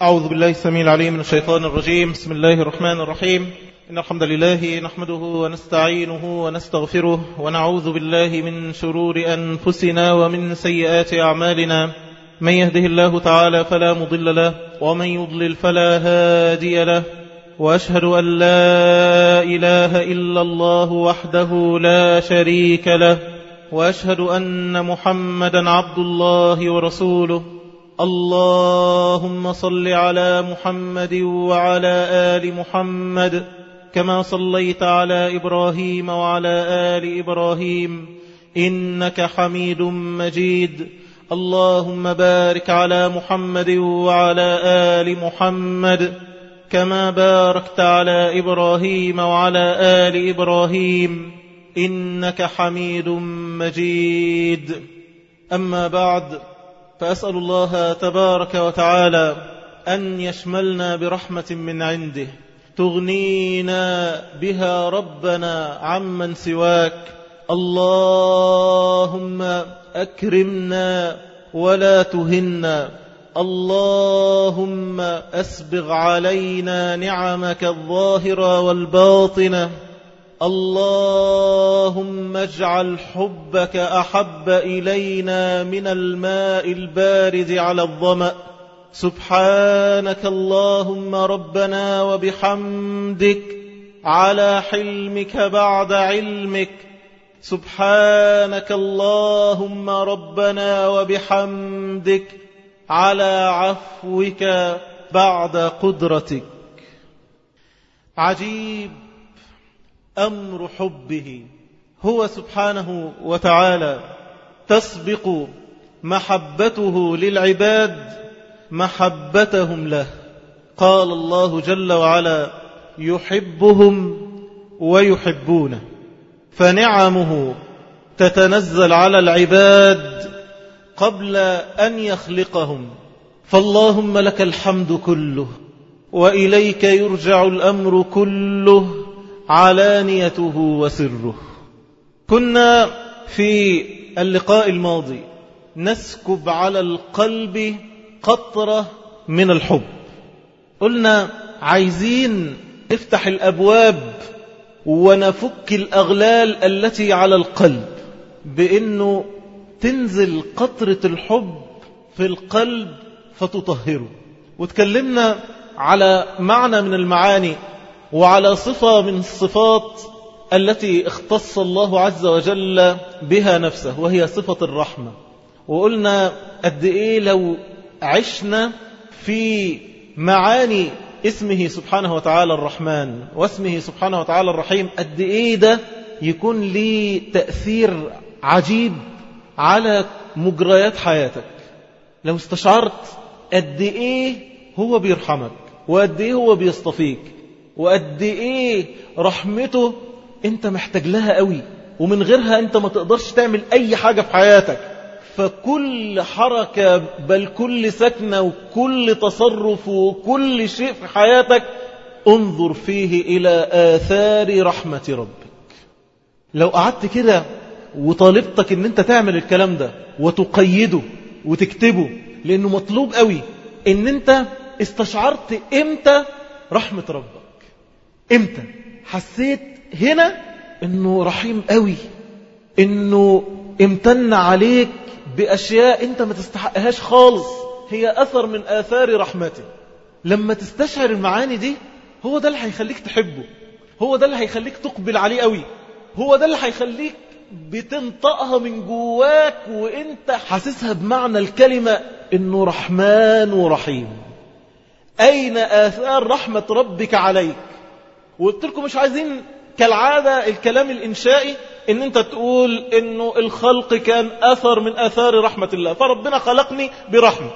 أعوذ بالله السميع العليم من الشيطان الرجيم بسم الله الرحمن الرحيم إن الحمد لله نحمده ونستعينه ونستغفره ونعوذ بالله من شرور أنفسنا ومن سيئات أعمالنا من يهده الله تعالى فلا مضل له ومن يضلل فلا هادي له وأشهد أن لا إله إلا الله وحده لا شريك له وأشهد أن محمدا عبد الله ورسوله اللهم صل على محمد وعلى آل محمد كما صليت على إبراهيم وعلى آل إبراهيم إنك حميد مجيد اللهم بارك على محمد وعلى آل محمد كما باركت على إبراهيم وعلى آل إبراهيم إنك حميد مجيد أما بعد فأسأل الله تبارك وتعالى أن يشملنا برحمة من عنده تغنينا بها ربنا عمن سواك اللهم أكرمنا ولا تهنا اللهم أسبغ علينا نعمك الظاهرة والباطنة اللهم اجعل حبك أحب إلينا من الماء البارد على الظمأ سبحانك اللهم ربنا وبحمدك على حلمك بعد علمك سبحانك اللهم ربنا وبحمدك على عفوك بعد قدرتك عجيب أمر حبه هو سبحانه وتعالى تسبق محبته للعباد محبتهم له قال الله جل وعلا يحبهم ويحبونه فنعمه تتنزل على العباد قبل أن يخلقهم فاللهم لك الحمد كله وإليك يرجع الأمر كله علانيته وسره كنا في اللقاء الماضي نسكب على القلب قطرة من الحب قلنا عايزين نفتح الأبواب ونفك الأغلال التي على القلب بأنه تنزل قطرة الحب في القلب فتطهره وتكلمنا على معنى من المعاني وعلى صفة من الصفات التي اختص الله عز وجل بها نفسه وهي صفة الرحمة وقلنا قد ايه لو عشنا في معاني اسمه سبحانه وتعالى الرحمن واسمه سبحانه وتعالى الرحيم قد ايه ده يكون ليه تأثير عجيب على مجريات حياتك لو استشعرت قد ايه هو بيرحمك وقد ايه هو بيصطفيك وقد ايه رحمته انت محتاج لها قوي ومن غيرها انت ما تقدرش تعمل اي حاجة في حياتك فكل حركة بل كل سكنة وكل تصرف وكل شيء في حياتك انظر فيه إلى آثار رحمة ربك لو قعدت كده وطالبتك ان انت تعمل الكلام ده وتقيده وتكتبه لانه مطلوب قوي ان انت استشعرت امتى رحمة ربك امتى حسيت هنا انه رحيم قوي انه امتن عليك بأشياء أنت ما تستحقهاش خالص هي أثر من آثار رحمته لما تستشعر المعاني دي هو ده اللي هيخليك تحبه هو ده اللي هيخليك تقبل عليه قوي هو ده اللي هيخليك بتنطقها من جواك وانت حاسسها بمعنى الكلمة انه رحمن ورحيم اين آثار رحمة ربك عليك وقلت لكم مش عايزين كالعادة الكلام الإنشائي ان انت تقول انه الخلق كان اثر من اثار رحمة الله فربنا خلقني برحمة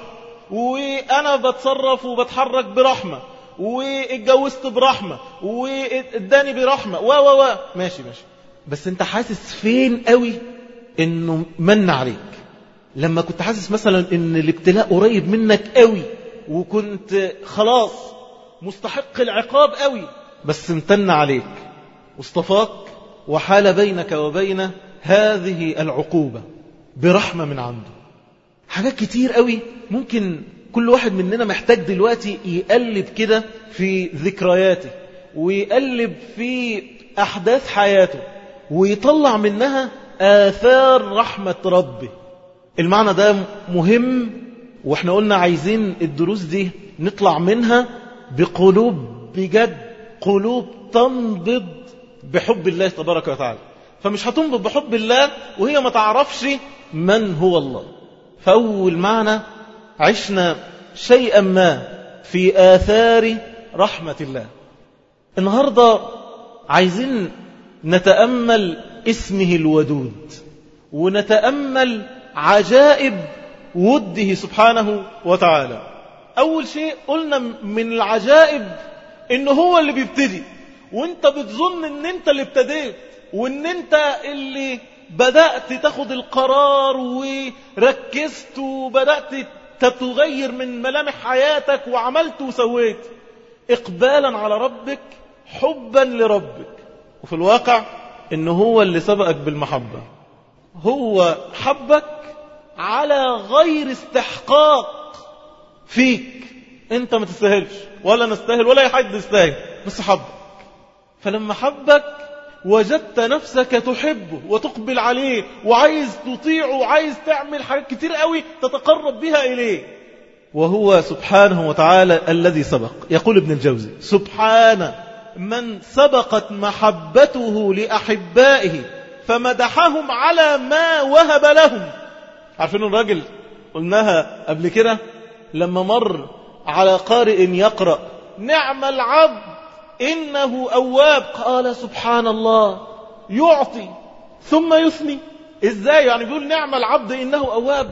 وانا بتصرف وبتحرك برحمة واتجوزت برحمة واداني برحمة و و و ماشي ماشي بس انت حاسس فين قوي انه من عليك لما كنت حاسس مثلا ان الابتلاء قريب منك قوي وكنت خلاص مستحق العقاب قوي بس امتن عليك واصطفاك وحال بينك وبين هذه العقوبة برحمة من عنده حاجات كتير قوي ممكن كل واحد مننا محتاج دلوقتي يقلب كده في ذكرياته ويقلب في أحداث حياته ويطلع منها آثار رحمة ربه المعنى ده مهم واحنا قلنا عايزين الدروس دي نطلع منها بقلوب بجد قلوب تنبض بحب الله تبارك وتعالى فمش هتنبض بحب الله وهي ما تعرفش من هو الله فأول معنى عشنا شيئا ما في آثار رحمة الله النهاردة عايزين نتأمل اسمه الودود ونتأمل عجائب وده سبحانه وتعالى أول شيء قلنا من العجائب إنه هو اللي بيبتدي وانت بتظن ان انت اللي ابتديت وان انت اللي بدأت تاخد القرار وركزت وبدأت تتغير من ملامح حياتك وعملت وسويت إقبالا على ربك حبا لربك وفي الواقع إنه هو اللي سبقك بالمحبة هو حبك على غير استحقاق فيك انت ما تستاهلش ولا نستاهل ولا حد يستاهل بس حبك فلما حبك وجدت نفسك تحبه وتقبل عليه وعايز تطيعه وعايز تعمل حاجات كتير قوي تتقرب بها إليه وهو سبحانه وتعالى الذي سبق يقول ابن الجوزي سبحان من سبقت محبته لأحبائه فمدحهم على ما وهب لهم عارفين الراجل قلناها قبل كده لما مر على قارئ يقرأ نعم العبد إنه أواب قال سبحان الله يعطي ثم يثني إزاي يعني بيقول نعم العبد إنه أواب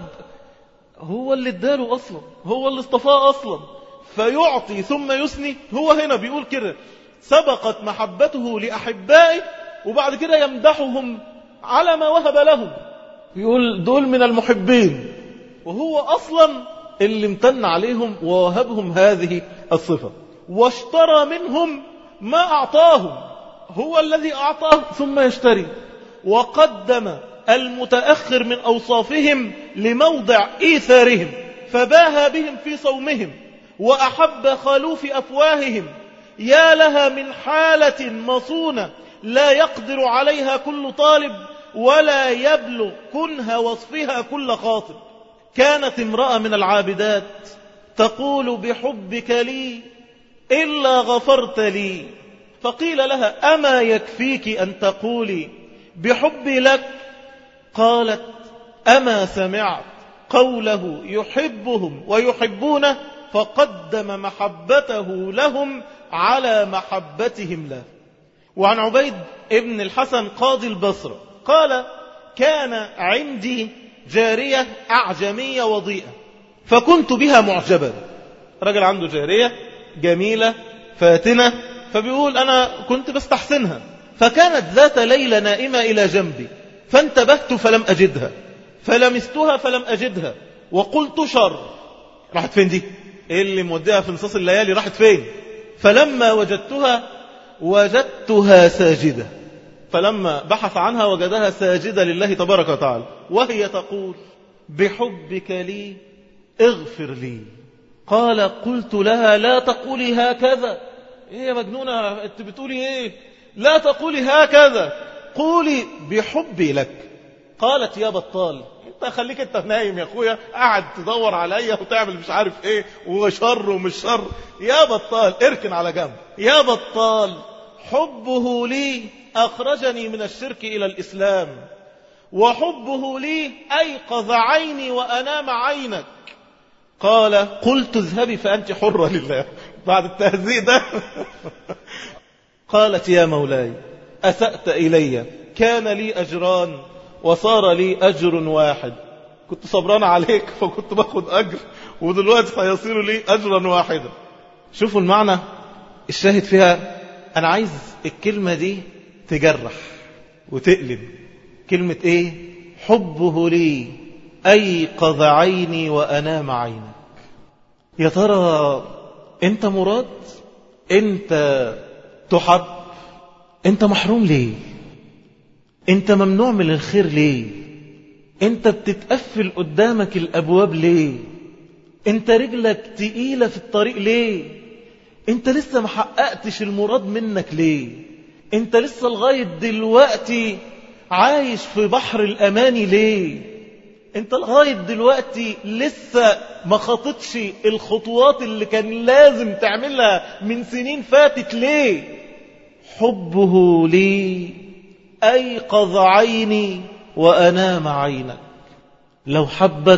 هو اللي اداله أصلا هو اللي اصطفاه أصلا فيعطي ثم يثني هو هنا بيقول كده سبقت محبته لأحبائه وبعد كده يمدحهم على ما وهب لهم يقول دول من المحبين وهو أصلا اللي امتن عليهم ووهبهم هذه الصفة واشترى منهم ما أعطاهم هو الذي أعطاه ثم يشتري وقدم المتأخر من أوصافهم لموضع إيثارهم فباهى بهم في صومهم وأحب خلوف أفواههم يا لها من حالة مصونة لا يقدر عليها كل طالب ولا يبلغ كنها وصفها كل خاطب كانت امرأة من العابدات تقول بحبك لي إلا غفرت لي فقيل لها أما يكفيك أن تقولي بحبي لك قالت أما سمعت قوله يحبهم ويحبونه فقدم محبته لهم على محبتهم له وعن عبيد ابن الحسن قاضي البصرة قال كان عندي جارية أعجمية وضيئة فكنت بها معجبا رجل عنده جارية جميلة فاتنة فبيقول أنا كنت بستحسنها فكانت ذات ليلة نائمة إلى جنبي فانتبهت فلم أجدها فلمستها فلم أجدها وقلت شر راحت فين دي إيه اللي موديها في نصاص الليالي راحت فين فلما وجدتها وجدتها ساجدة فلما بحث عنها وجدها ساجدة لله تبارك وتعالى وهي تقول بحبك لي اغفر لي قال قلت لها لا تقولي هكذا ايه يا مجنونة انت بتقولي ايه لا تقولي هكذا قولي بحبي لك قالت يا بطال انت خليك انت نايم يا اخويا قاعد تدور عليا وتعمل مش عارف ايه وشر ومش شر يا بطال اركن على جنب يا بطال حبه لي اخرجني من الشرك الى الاسلام وحبه لي ايقظ عيني وانام عينك قال قلت اذهبي فأنت حرة لله بعد التهزيء ده قالت يا مولاي أسأت إلي كان لي أجران وصار لي أجر واحد كنت صبران عليك فكنت باخد أجر ودلوقتي سيصير لي أجرا واحدا شوفوا المعنى الشاهد فيها أنا عايز الكلمة دي تجرح وتقلب كلمة إيه حبه لي أيقظ عيني وأنام عينك يا ترى أنت مراد أنت تحب أنت محروم ليه أنت ممنوع من الخير ليه أنت بتتقفل قدامك الأبواب ليه انت رجلك تقيلة في الطريق ليه انت لسه ما حققتش المراد منك ليه انت لسه لغاية دلوقتي عايش في بحر الأماني ليه انت لغاية دلوقتي لسه ما خطتش الخطوات اللي كان لازم تعملها من سنين فاتت ليه حبه لي أيقظ عيني وأنام عينك لو حبك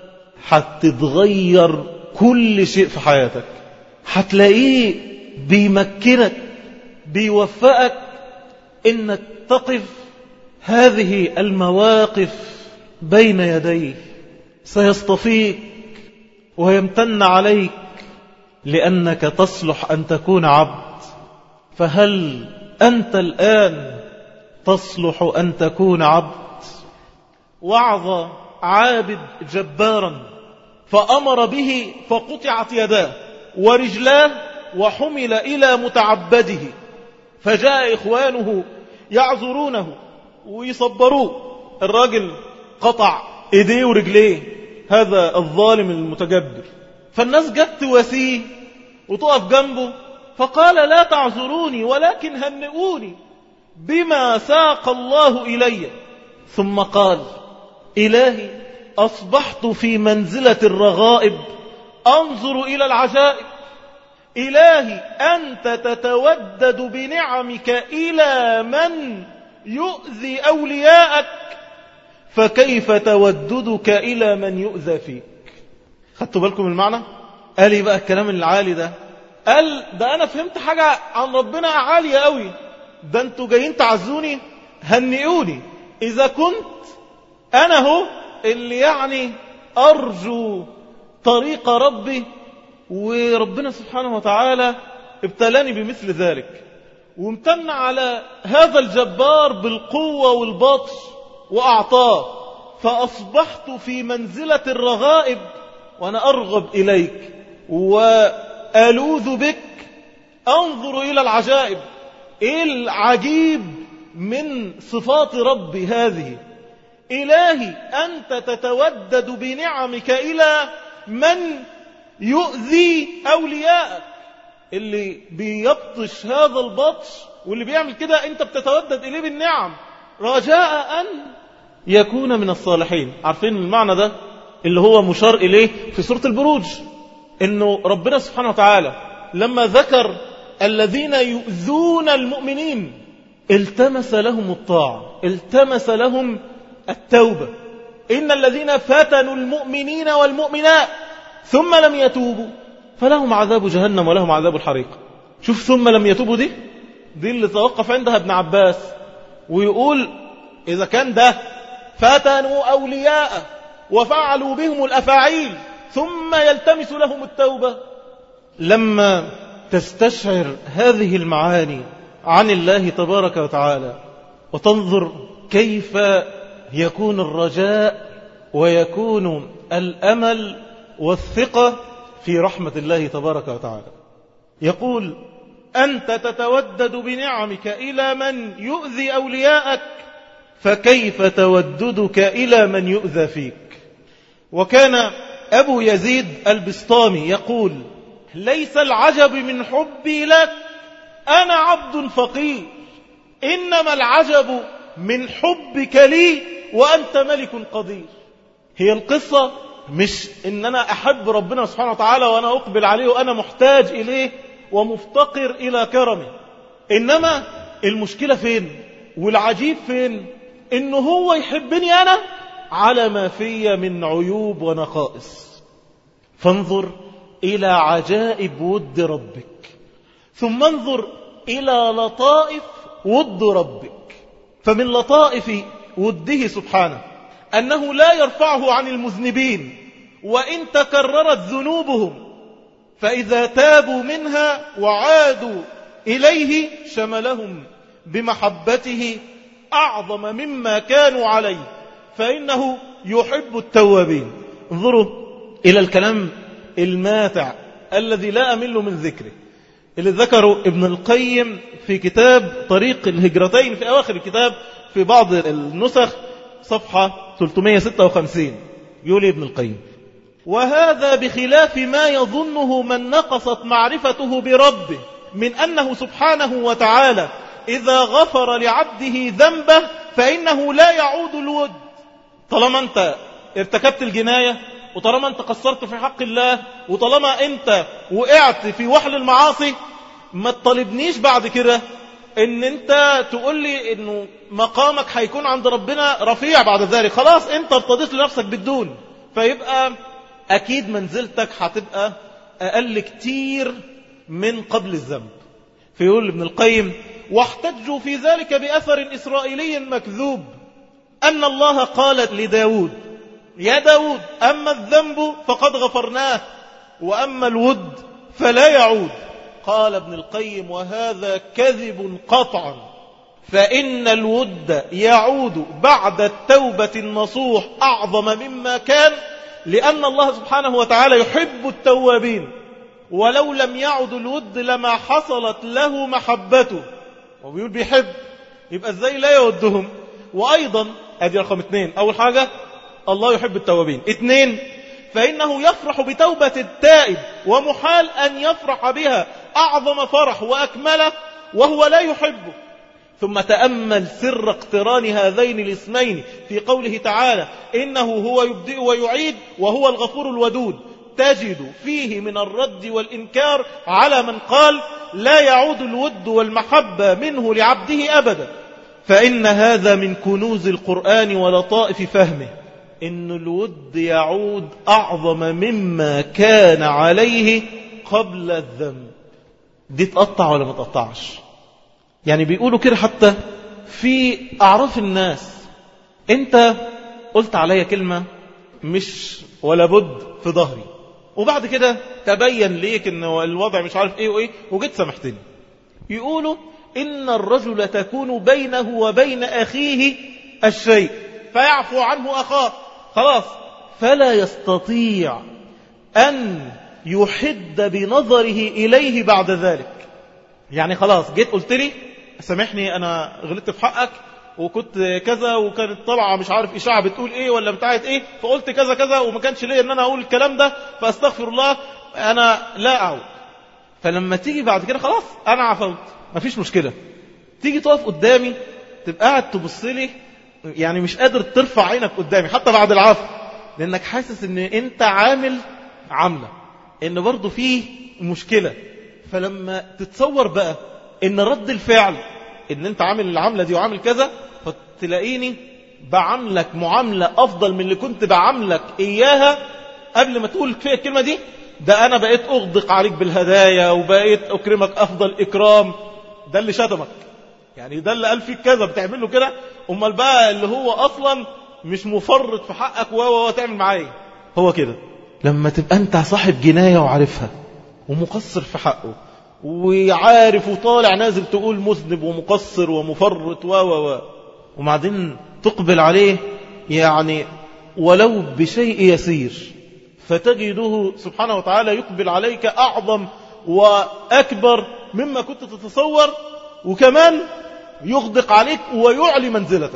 هتتغير كل شيء في حياتك هتلاقيه بيمكنك بيوفقك انك تقف هذه المواقف بين يديه سيصطفيك ويمتن عليك لأنك تصلح أن تكون عبد فهل أنت الآن تصلح أن تكون عبد وعظ عابد جبارا فأمر به فقطعت يداه ورجلاه وحمل إلى متعبده فجاء إخوانه يعذرونه ويصبروه الراجل قطع ايديه ورجليه هذا الظالم المتجبر فالناس جت تواسيه وتقف جنبه فقال لا تعذروني ولكن هنئوني بما ساق الله إلي ثم قال إلهي أصبحت في منزلة الرغائب أنظر إلى العجائب إلهي أنت تتودد بنعمك إلى من يؤذي أولياءك فكيف توددك إلى من يؤذى فيك خدتوا بالكم المعنى قال لي بقى الكلام العالي ده قال ده أنا فهمت حاجة عن ربنا عالية قوي ده انتوا جايين تعزوني هنئوني إذا كنت أنا هو اللي يعني أرجو طريق ربي وربنا سبحانه وتعالى ابتلاني بمثل ذلك وامتن على هذا الجبار بالقوة والبطش وأعطاه فأصبحت في منزلة الرغائب وأنا أرغب إليك وألوذ بك أنظر إلى العجائب إيه العجيب من صفات ربي هذه إلهي أنت تتودد بنعمك إلى من يؤذي أولياءك اللي بيبطش هذا البطش واللي بيعمل كده أنت بتتودد إليه بالنعم رجاء أن يكون من الصالحين عارفين المعنى ده اللي هو مشار إليه في سورة البروج إنه ربنا سبحانه وتعالى لما ذكر الذين يؤذون المؤمنين التمس لهم الطاعة التمس لهم التوبة إن الذين فتنوا المؤمنين والمؤمنات ثم لم يتوبوا فلهم عذاب جهنم ولهم عذاب الحريق شوف ثم لم يتوبوا دي دي اللي توقف عندها ابن عباس ويقول إذا كان ده فتنوا أولياء وفعلوا بهم الأفاعيل ثم يلتمس لهم التوبة لما تستشعر هذه المعاني عن الله تبارك وتعالى وتنظر كيف يكون الرجاء ويكون الأمل والثقة في رحمة الله تبارك وتعالى يقول أنت تتودد بنعمك إلى من يؤذي أولياءك فكيف توددك إلى من يؤذى فيك وكان أبو يزيد البسطامي يقول ليس العجب من حبي لك أنا عبد فقير إنما العجب من حبك لي وأنت ملك قدير هي القصة مش إن أنا أحب ربنا سبحانه وتعالى وأنا أقبل عليه وأنا محتاج إليه ومفتقر إلى كرمه إنما المشكلة فين والعجيب فين إنه هو يحبني أنا على ما في من عيوب ونقائص فانظر إلى عجائب ود ربك ثم انظر إلى لطائف ود ربك فمن لطائف وده سبحانه أنه لا يرفعه عن المذنبين وإن تكررت ذنوبهم فإذا تابوا منها وعادوا إليه شملهم بمحبته أعظم مما كانوا عليه فإنه يحب التوابين انظروا إلى الكلام الماتع الذي لا أمل من ذكره اللي ذكره ابن القيم في كتاب طريق الهجرتين في أواخر الكتاب في بعض النسخ صفحة 356 يقول ابن القيم وهذا بخلاف ما يظنه من نقصت معرفته بربه من أنه سبحانه وتعالى إذا غفر لعبده ذنبه فإنه لا يعود الود طالما أنت ارتكبت الجناية وطالما أنت قصرت في حق الله وطالما أنت وقعت في وحل المعاصي ما تطالبنيش بعد كده ان انت تقول لي انه مقامك هيكون عند ربنا رفيع بعد ذلك خلاص انت ارتضيت لنفسك بالدون فيبقى اكيد منزلتك هتبقى اقل كتير من قبل الذنب فيقول ابن القيم واحتجوا في ذلك بأثر إسرائيلي مكذوب أن الله قال لداود يا داود أما الذنب فقد غفرناه وأما الود فلا يعود قال ابن القيم وهذا كذب قطعا فإن الود يعود بعد التوبة النصوح أعظم مما كان لأن الله سبحانه وتعالى يحب التوابين ولو لم يعد الود لما حصلت له محبته وبيقول بيحب يبقى ازاي لا يودهم وأيضا ادي رقم اثنين أول حاجة الله يحب التوابين اثنين فإنه يفرح بتوبة التائب ومحال أن يفرح بها أعظم فرح وأكمله وهو لا يحبه ثم تأمل سر اقتران هذين الاسمين في قوله تعالى إنه هو يبدئ ويعيد وهو الغفور الودود تجد فيه من الرد والإنكار على من قال لا يعود الود والمحبة منه لعبده أبدا فإن هذا من كنوز القرآن ولطائف فهمه إن الود يعود أعظم مما كان عليه قبل الذنب دي تقطع ولا ما تقطعش يعني بيقولوا كده حتى في أعراف الناس أنت قلت عليا كلمة مش ولا بد في ظهري وبعد كده تبين ليك ان الوضع مش عارف ايه وايه وجيت سامحتني يقولوا ان الرجل تكون بينه وبين اخيه الشيء فيعفو عنه اخاه خلاص فلا يستطيع ان يحد بنظره اليه بعد ذلك يعني خلاص جيت قلت لي سامحني انا غلطت في حقك وكنت كذا وكانت طبعا مش عارف إشاعة بتقول إيه ولا بتاعت إيه فقلت كذا كذا وما كانش ليا إن أنا أقول الكلام ده فأستغفر الله أنا لا أعود فلما تيجي بعد كده خلاص أنا عفوت مفيش مشكلة تيجي تقف قدامي تبقى قاعد تبص لي يعني مش قادر ترفع عينك قدامي حتى بعد العفو لأنك حاسس إن أنت عامل عاملة إن برضه فيه مشكلة فلما تتصور بقى إن رد الفعل ان انت عامل العملة دي وعامل كذا فتلاقيني بعملك معاملة افضل من اللي كنت بعملك اياها قبل ما تقول فيها الكلمة دي ده انا بقيت اغدق عليك بالهدايا وبقيت اكرمك افضل اكرام ده اللي شتمك يعني ده اللي قال فيك كذا بتعمل له كده امال بقى اللي هو اصلا مش مفرط في حقك وهو تعمل معايا هو كده لما تبقى انت صاحب جناية وعارفها ومقصر في حقه وعارف وطالع نازل تقول مذنب ومقصر ومفرط و و و وبعدين تقبل عليه يعني ولو بشيء يسير فتجده سبحانه وتعالى يقبل عليك أعظم وأكبر مما كنت تتصور وكمان يغدق عليك ويعلي منزلتك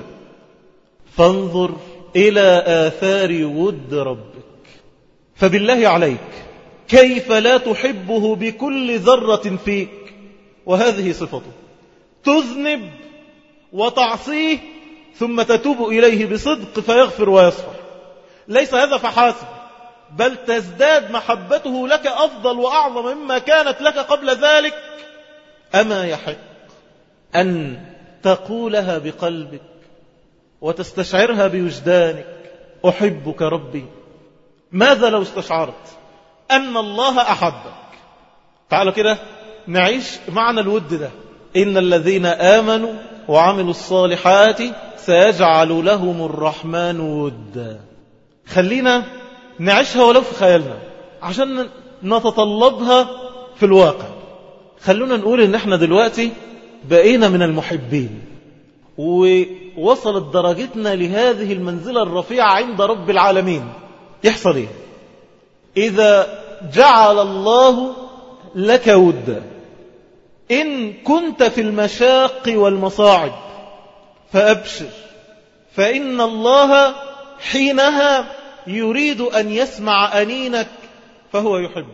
فانظر إلى آثار ود ربك فبالله عليك كيف لا تحبه بكل ذرة فيك وهذه صفته تذنب وتعصيه ثم تتوب إليه بصدق فيغفر ويصفح ليس هذا فحاسب بل تزداد محبته لك أفضل وأعظم مما كانت لك قبل ذلك أما يحق أن تقولها بقلبك وتستشعرها بوجدانك أحبك ربي ماذا لو استشعرت أن الله أحبك تعالوا كده نعيش معنى الود ده إن الذين آمنوا وعملوا الصالحات سيجعل لهم الرحمن ودا خلينا نعيشها ولو في خيالنا عشان نتطلبها في الواقع خلونا نقول ان احنا دلوقتي بقينا من المحبين ووصلت درجتنا لهذه المنزلة الرفيعة عند رب العالمين يحصل ايه إذا جعل الله لك ودا إن كنت في المشاق والمصاعب فأبشر فإن الله حينها يريد أن يسمع أنينك فهو يحبك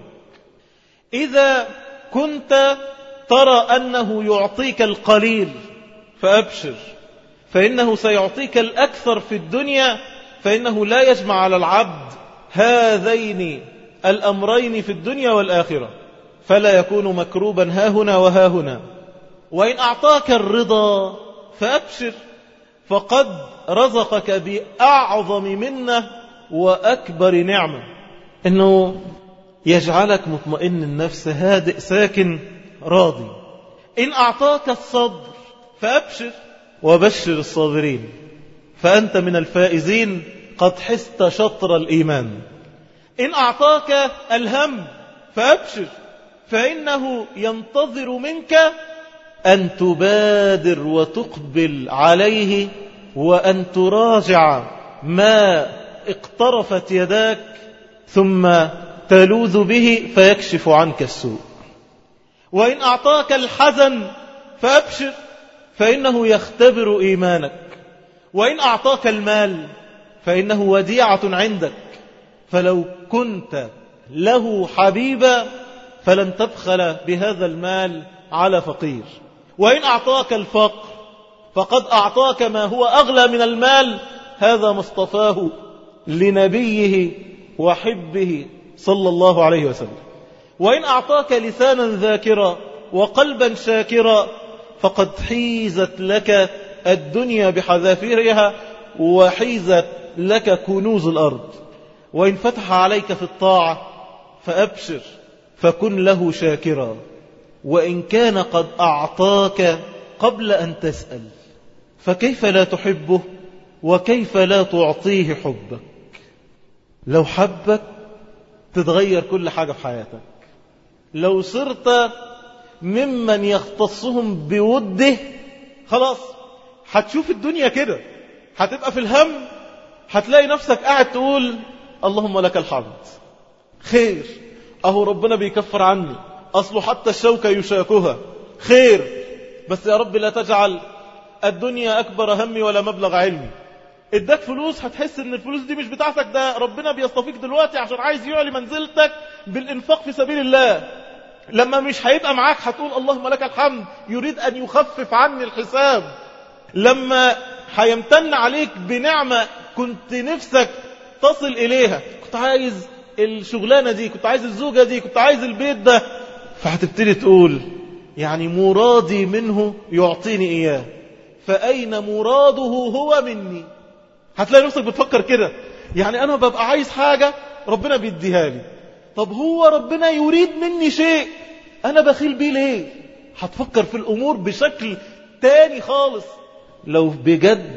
إذا كنت ترى أنه يعطيك القليل فأبشر فإنه سيعطيك الأكثر في الدنيا فإنه لا يجمع على العبد هذين الأمرين في الدنيا والآخرة فلا يكون مكروبا ها هنا وها هنا وإن أعطاك الرضا فأبشر فقد رزقك بأعظم منه وأكبر نعمة إنه يجعلك مطمئن النفس هادئ ساكن راضي إن أعطاك الصبر فأبشر وبشر الصابرين فأنت من الفائزين قد حست شطر الإيمان إن أعطاك الهم فأبشر فإنه ينتظر منك أن تبادر وتقبل عليه وأن تراجع ما اقترفت يداك ثم تلوذ به فيكشف عنك السوء وإن أعطاك الحزن فأبشر فإنه يختبر إيمانك وإن أعطاك المال فإنه وديعة عندك فلو كنت له حبيبا فلن تبخل بهذا المال على فقير وإن أعطاك الفقر فقد أعطاك ما هو أغلى من المال هذا ما اصطفاه لنبيه وحبه صلى الله عليه وسلم وإن أعطاك لسانا ذاكرا وقلبا شاكرا فقد حيزت لك الدنيا بحذافيرها وحيزت لك كنوز الأرض وإن فتح عليك في الطاعة فأبشر فكن له شاكرا وإن كان قد أعطاك قبل أن تسأل فكيف لا تحبه وكيف لا تعطيه حبك لو حبك تتغير كل حاجة في حياتك لو صرت ممن يختصهم بوده خلاص هتشوف الدنيا كده هتبقى في الهم هتلاقي نفسك قاعد تقول اللهم لك الحمد خير اهو ربنا بيكفر عني اصله حتى الشوكة يشاكها خير بس يا رب لا تجعل الدنيا اكبر همي ولا مبلغ علمي اداك فلوس هتحس ان الفلوس دي مش بتاعتك ده ربنا بيصطفيك دلوقتي عشان عايز يعلي منزلتك بالانفاق في سبيل الله لما مش هيبقى معاك هتقول اللهم لك الحمد يريد ان يخفف عني الحساب لما هيمتن عليك بنعمة كنت نفسك تصل اليها كنت عايز الشغلانة دي كنت عايز الزوجة دي كنت عايز البيت ده فهتبتدي تقول يعني مرادي منه يعطيني إياه فأين مراده هو مني هتلاقي نفسك بتفكر كده يعني أنا ببقى عايز حاجة ربنا بيديها لي طب هو ربنا يريد مني شيء أنا بخيل بيه ليه هتفكر في الأمور بشكل تاني خالص لو بجد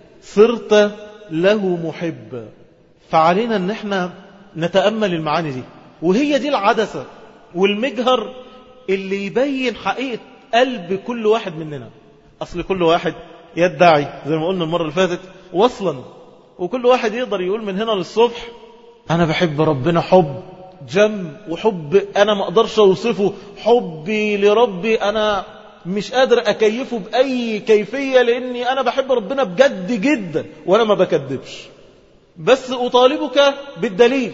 صرت له محبا فعلينا ان احنا نتأمل المعاني دي وهي دي العدسة والمجهر اللي يبين حقيقة قلب كل واحد مننا أصل كل واحد يدعي زي ما قلنا المرة اللي فاتت وصلا وكل واحد يقدر يقول من هنا للصبح أنا بحب ربنا حب جم وحب أنا ما أقدرش أوصفه حبي لربي أنا مش قادر أكيفه بأي كيفية لأني أنا بحب ربنا بجد جدا وأنا ما بكذبش بس أطالبك بالدليل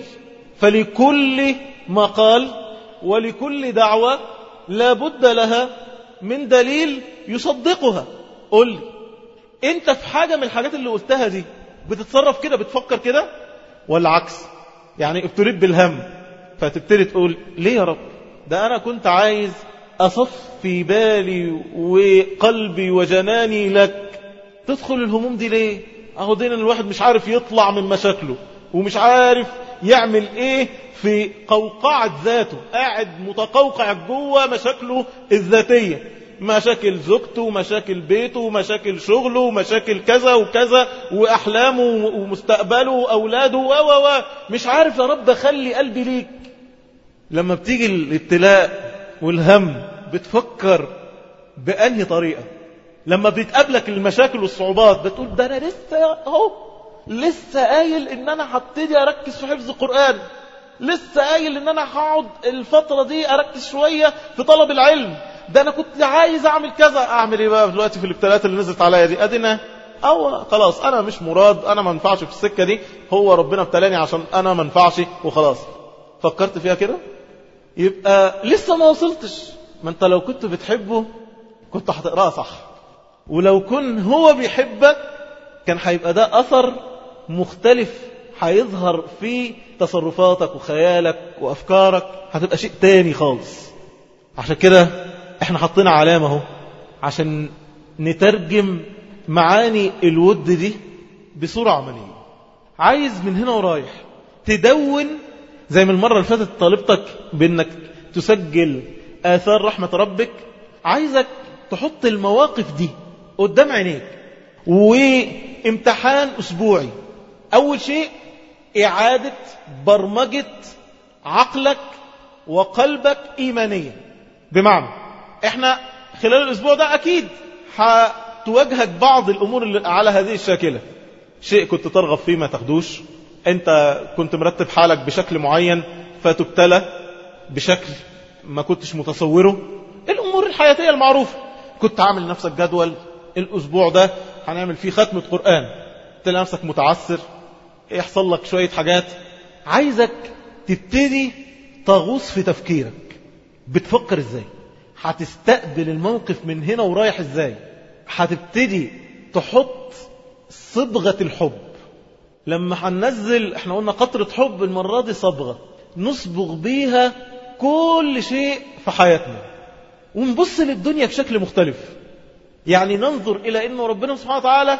فلكل مقال ولكل دعوة لا بد لها من دليل يصدقها قل لي انت في حاجة من الحاجات اللي قلتها دي بتتصرف كده بتفكر كده ولا عكس يعني ابتليت بالهم فتبتدي تقول ليه يا رب ده انا كنت عايز اصفي بالي وقلبي وجناني لك تدخل الهموم دي ليه اهو دين الواحد مش عارف يطلع من مشاكله ومش عارف يعمل ايه في قوقعة ذاته قاعد متقوقع جوه مشاكله الذاتية مشاكل زوجته مشاكل بيته مشاكل شغله مشاكل كذا وكذا وأحلامه ومستقبله وأولاده و و و مش عارف يا رب خلي قلبي ليك لما بتيجي الابتلاء والهم بتفكر بأنهي طريقة لما بتقابلك المشاكل والصعوبات بتقول ده أنا لسه اهو لسه قايل ان انا هبتدي اركز في حفظ القرآن لسه قايل ان انا هقعد الفترة دي اركز شوية في طلب العلم ده انا كنت عايز اعمل كذا اعمل ايه بقى دلوقتي في الابتلاءات اللي نزلت عليا دي ادينا او خلاص انا مش مراد انا ما انفعش في السكة دي هو ربنا ابتلاني عشان انا ما انفعش وخلاص فكرت فيها كده يبقى لسه ما وصلتش ما انت لو كنت بتحبه كنت هتقراها صح ولو كن هو بيحبك كان هيبقى ده اثر مختلف هيظهر في تصرفاتك وخيالك وافكارك هتبقى شيء تاني خالص عشان كده احنا حطينا علامة اهو عشان نترجم معاني الود دي بصورة عملية عايز من هنا ورايح تدون زي ما المرة اللي فاتت طالبتك بانك تسجل آثار رحمة ربك عايزك تحط المواقف دي قدام عينيك وامتحان أسبوعي أول شيء إعادة برمجة عقلك وقلبك إيمانيا بمعنى احنا خلال الأسبوع ده أكيد هتواجهك بعض الأمور اللي على هذه الشاكلة شيء كنت ترغب فيه ما تاخدوش انت كنت مرتب حالك بشكل معين فتبتلى بشكل ما كنتش متصوره الأمور الحياتية المعروفة كنت عامل نفسك جدول الأسبوع ده هنعمل فيه ختمة قرآن تلاقي نفسك متعسر يحصل لك شوية حاجات عايزك تبتدي تغوص في تفكيرك بتفكر ازاي هتستقبل الموقف من هنا ورايح ازاي هتبتدي تحط صبغة الحب لما هننزل احنا قلنا قطرة حب المرة دي صبغة نصبغ بيها كل شيء في حياتنا ونبص للدنيا بشكل مختلف يعني ننظر إلى أنه ربنا سبحانه وتعالى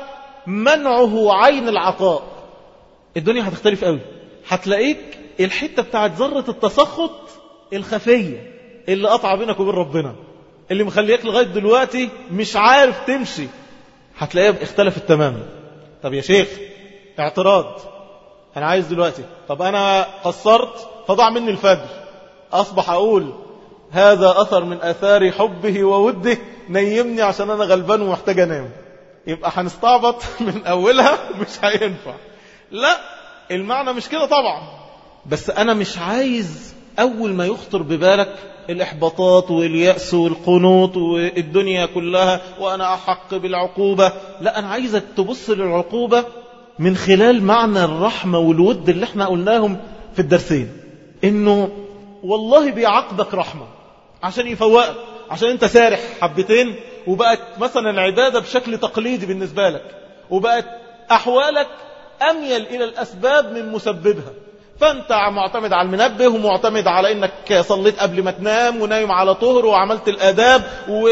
منعه عين العطاء الدنيا هتختلف قوي هتلاقيك الحتة بتاعت ذرة التسخط الخفية اللي قطع بينك وبين ربنا اللي مخليك لغاية دلوقتي مش عارف تمشي هتلاقيها اختلفت تماما طب يا شيخ اعتراض انا عايز دلوقتي طب انا قصرت فضع مني الفجر اصبح اقول هذا اثر من اثار حبه ووده نيمني عشان انا غلبان ومحتاج انام يبقى هنستعبط من اولها مش هينفع لا المعنى مش كده طبعا بس انا مش عايز اول ما يخطر ببالك الاحباطات واليأس والقنوط والدنيا كلها وانا احق بالعقوبة لا انا عايزك تبص للعقوبة من خلال معنى الرحمة والود اللي احنا قلناهم في الدرسين انه والله بيعاقبك رحمة عشان يفوقك عشان انت سارح حبتين وبقت مثلا العبادة بشكل تقليدي بالنسبة لك وبقت احوالك اميل الى الاسباب من مسببها فانت معتمد على المنبه ومعتمد على انك صليت قبل ما تنام ونايم على طهر وعملت الاداب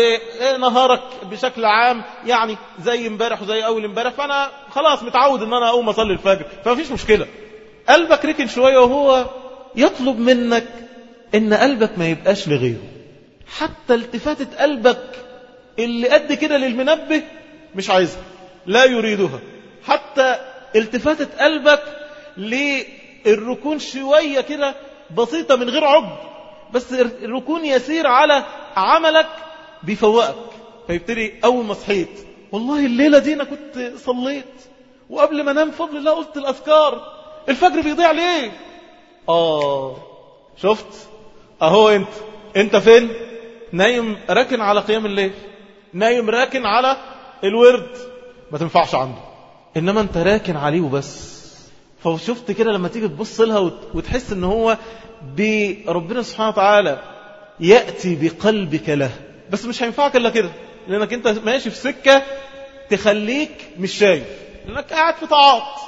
ونهارك بشكل عام يعني زي امبارح وزي اول امبارح فانا خلاص متعود ان انا اقوم اصلي الفجر فمفيش مشكله قلبك ركن شويه وهو يطلب منك ان قلبك ما يبقاش لغيره حتى التفاتة قلبك اللي قد كده للمنبه مش عايزها لا يريدها حتى التفاتة قلبك للركون شوية كده بسيطة من غير عجب بس الركون يسير على عملك بيفوقك فيبتدي أول ما صحيت والله الليلة دي أنا كنت صليت وقبل ما انام فضل الله قلت الأذكار الفجر بيضيع ليه آه شفت أهو أنت أنت فين نايم راكن على قيام الليل نايم راكن على الورد ما تنفعش عنده إنما أنت راكن عليه وبس فشفت كده لما تيجي تبص لها وتحس ان هو بربنا سبحانه وتعالى يأتي بقلبك له بس مش هينفعك الا كده لانك انت ماشي في سكة تخليك مش شايف لانك قاعد في طاعات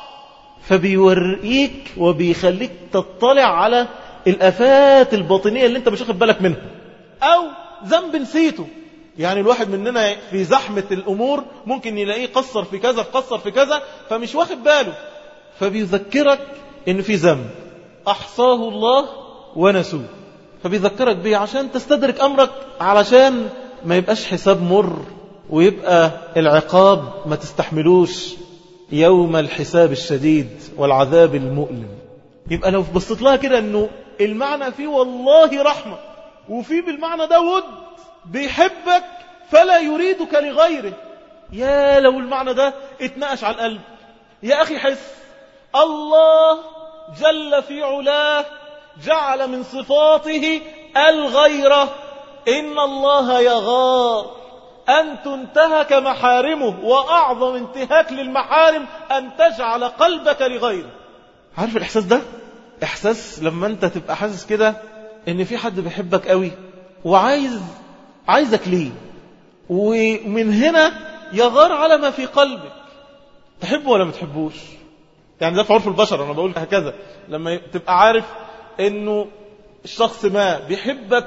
فبيوريك وبيخليك تطلع على الافات الباطنية اللي انت مش واخد بالك منها او ذنب نسيته يعني الواحد مننا في زحمة الامور ممكن يلاقيه قصر في كذا قصر في كذا فمش واخد باله فبيذكرك ان في ذنب احصاه الله ونسوه فبيذكرك بيه عشان تستدرك امرك علشان ما يبقاش حساب مر ويبقى العقاب ما تستحملوش يوم الحساب الشديد والعذاب المؤلم يبقى لو بصيت لها كده انه المعنى فيه والله رحمة وفي بالمعنى ده ود بيحبك فلا يريدك لغيره يا لو المعنى ده اتناقش على القلب يا أخي حس الله جل في علاه جعل من صفاته الغيرة إن الله يغار أن تنتهك محارمه وأعظم انتهاك للمحارم أن تجعل قلبك لغيره عارف الإحساس ده؟ إحساس لما أنت تبقى حاسس كده إن في حد بيحبك قوي وعايز عايزك ليه ومن هنا يغار على ما في قلبك تحبه ولا ما تحبوش يعني ده في عرف البشر أنا بقول هكذا لما تبقى عارف إنه الشخص ما بيحبك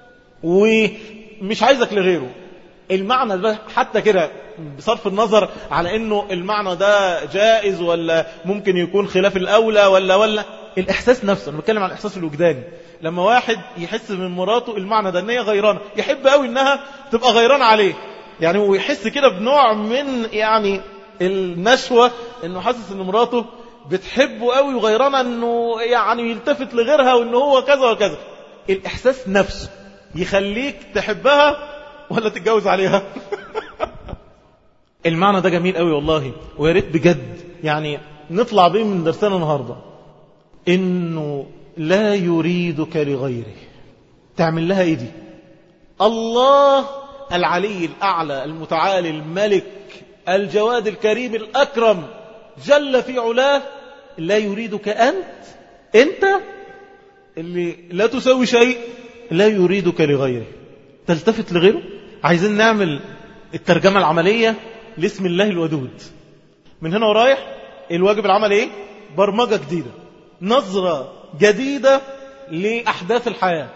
ومش عايزك لغيره المعنى ده حتى كده بصرف النظر على انه المعنى ده جائز ولا ممكن يكون خلاف الاولى ولا ولا الاحساس نفسه انا بتكلم عن الاحساس الوجداني لما واحد يحس من مراته المعنى ده ان هي غيرانه يحب قوي انها تبقى غيرانه عليه يعني هو يحس كده بنوع من يعني النشوه انه حاسس ان مراته بتحبه قوي وغيرانه انه يعني يلتفت لغيرها وان هو كذا وكذا الاحساس نفسه يخليك تحبها ولا تتجوز عليها المعنى ده جميل قوي والله ويا ريت بجد يعني نطلع بيه من درسنا النهارده انه لا يريدك لغيره تعمل لها ايه دي الله العلي الاعلى المتعالي الملك الجواد الكريم الاكرم جل في علاه لا يريدك انت انت اللي لا تسوي شيء لا يريدك لغيره تلتفت لغيره عايزين نعمل الترجمة العملية لاسم الله الودود من هنا ورايح الواجب العمل ايه برمجة جديدة نظرة جديدة لأحداث الحياة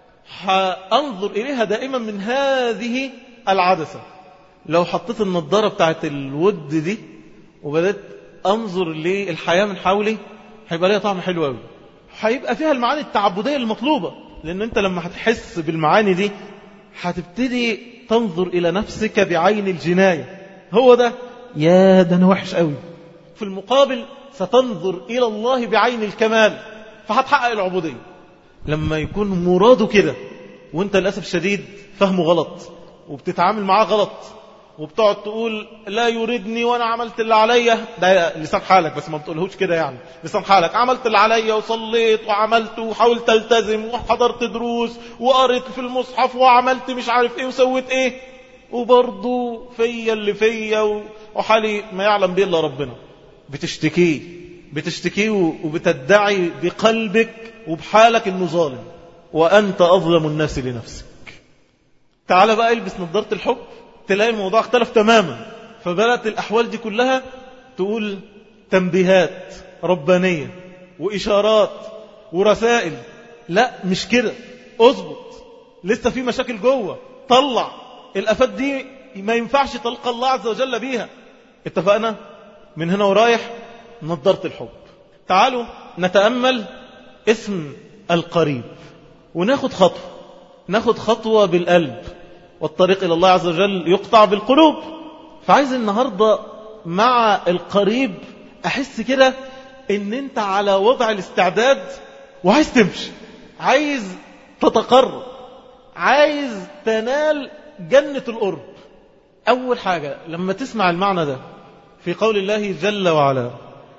هأنظر إليها دائما من هذه العدسة لو حطيت النظارة بتاعت الود دي وبدأت أنظر للحياة من حولي هيبقى ليها طعم حلو قوي هيبقى فيها المعاني التعبدية المطلوبة لأن أنت لما هتحس بالمعاني دي هتبتدي تنظر إلى نفسك بعين الجناية هو ده يا ده أنا وحش قوي في المقابل ستنظر إلى الله بعين الكمال فهتحقق العبودية لما يكون مراده كده وانت للأسف الشديد فهمه غلط وبتتعامل معاه غلط وبتقعد تقول لا يريدني وانا عملت اللي عليا ده لسان حالك بس ما بتقولهوش كده يعني لسان حالك عملت اللي عليا وصليت وعملت وحاولت التزم وحضرت دروس وقريت في المصحف وعملت مش عارف ايه وسويت ايه وبرضه فيا اللي فيا وحالي ما يعلم به الا ربنا بتشتكيه بتشتكيه وبتدعي بقلبك وبحالك انه ظالم وانت اظلم الناس لنفسك تعال بقى البس نظاره الحب تلاقي الموضوع اختلف تماما فبدأت الأحوال دي كلها تقول تنبيهات ربانية وإشارات ورسائل لا مش كده اظبط لسه في مشاكل جوه طلع الأفات دي ما ينفعش تلقى الله عز وجل بيها اتفقنا من هنا ورايح نظرت الحب تعالوا نتأمل اسم القريب وناخد خطوة ناخد خطوة بالقلب والطريق إلى الله عز وجل يقطع بالقلوب فعايز النهاردة مع القريب أحس كده إن أنت على وضع الاستعداد وعايز تمشي عايز تتقرب عايز تنال جنة القرب أول حاجة لما تسمع المعنى ده في قول الله جل وعلا